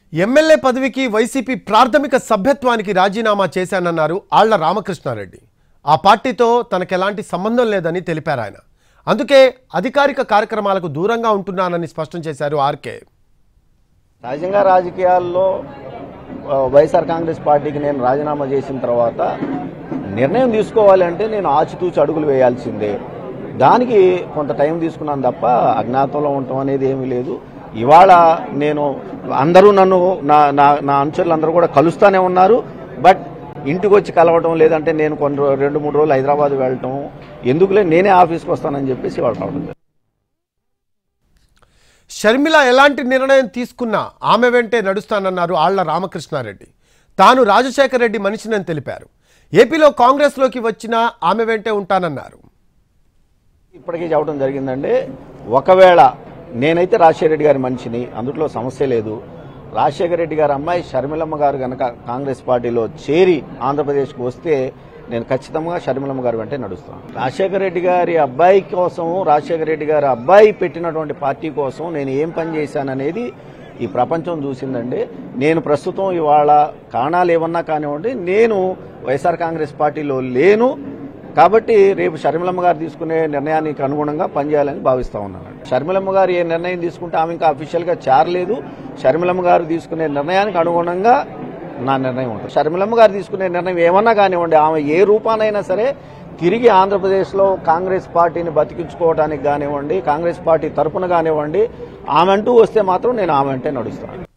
MLA పదవికి YCP ప్రాథమిక సభ్యత్వానికి రాజీనామా చేశానన్నారు ఆళ్ల రామకృష్ణారెడ్డి ఆ పార్టీతో తనకెలాంటి సంబంధం లేదని తెలిపారు ఆయన అందుకే అధికారిక కార్యక్రమాలకు దూరంగా ఉంటున్నానని స్పష్టం చేశారు ఆర్కే సహజంగా రాజకీయాల్లో ఆ, వైఎస్ఆర్ కాంగ్రెస్ పార్టీకి నేను రాజీనామా చేసిన తర్వాత నిర్ణయం తీసుకోవాలి అంటే నేను ఆచితూచి అడుగులు వేయాల్సిందే దానికి కొంత టైం తీసుకున్నాను తప్ప అజ్ఞాతంలో ఉండటం అనేది ఏమీ లేదు ఇవాళ నేను అందరూ నన్ను నా నా నా అనుచరులు అందరూ కూడా కలుస్తానే ఉన్నారు బట్ ఇంటికి వచ్చి కలవటం లేదంటే నేను కొన్ని రో- రెండు మూడు రోజులు హైదరాబాద్ వెళ్ళటం ఎందుకులే నేనే ఆఫీస్కి వస్తానని చెప్పేసి వాళ్ళు రావడం జరిగింది. షర్మిల ఎలాంటి నిర్ణయం తీసుకున్నా ఆమె వెంటే నడుస్తానన్నారు ఆళ్ల రామకృష్ణారెడ్డి తాను రాజశేఖర రెడ్డి మనిషినని తెలిపారు ఏపీలో కాంగ్రెస్లోకి వచ్చినా ఆమె వెంటే ఉంటానన్నారు ఇప్పటికీ చెప్పడం జరిగిందండి ఒకవేళ నేనైతే రాజశేఖర రెడ్డి గారి మనిషిని అందులో సమస్య లేదు రాజశేఖర రెడ్డి గారి అమ్మాయి షర్మిలమ్మ గారు గనక కాంగ్రెస్ పార్టీలో చేరి ఆంధ్రప్రదేశ్కి వస్తే నేను ఖచ్చితంగా షర్మిలమ్మ గారి వెంటే నడుస్తాను రాజశేఖర రెడ్డి గారి అబ్బాయి కోసం రాజశేఖర రెడ్డి గారి అబ్బాయి పెట్టినటువంటి పార్టీ కోసం నేను ఏం పని చేశాననేది ఈ ప్రపంచం చూసిందండి నేను ప్రస్తుతం ఇవాళ కారణాలు ఏమన్నా కానివ్వండి నేను వైఎస్ఆర్ కాంగ్రెస్ పార్టీలో లేను కాబట్టి రేపు షర్మిలమ్మ గారు తీసుకునే నిర్ణయానికి అనుగుణంగా పనిచేయాలని భావిస్తా ఉన్నాను షర్మిలమ్మ గారు ఏ నిర్ణయం తీసుకుంటే ఆమె ఇంకా అఫీషియల్ గా చేరలేదు షర్మిలమ్మ గారు తీసుకునే నిర్ణయానికి అనుగుణంగా నా నిర్ణయం ఉంటుంది షర్మిలమ్మ గారు తీసుకునే నిర్ణయం ఏమన్నా కానివ్వండి ఆమె ఏ రూపానైనా సరే తిరిగి ఆంధ్రప్రదేశ్లో కాంగ్రెస్ పార్టీని బతికించుకోవడానికి కానివ్వండి కాంగ్రెస్ పార్టీ తరపున కానివ్వండి ఆమె అంటూ వస్తే మాత్రం నేను ఆమె అంటే నడుస్తాను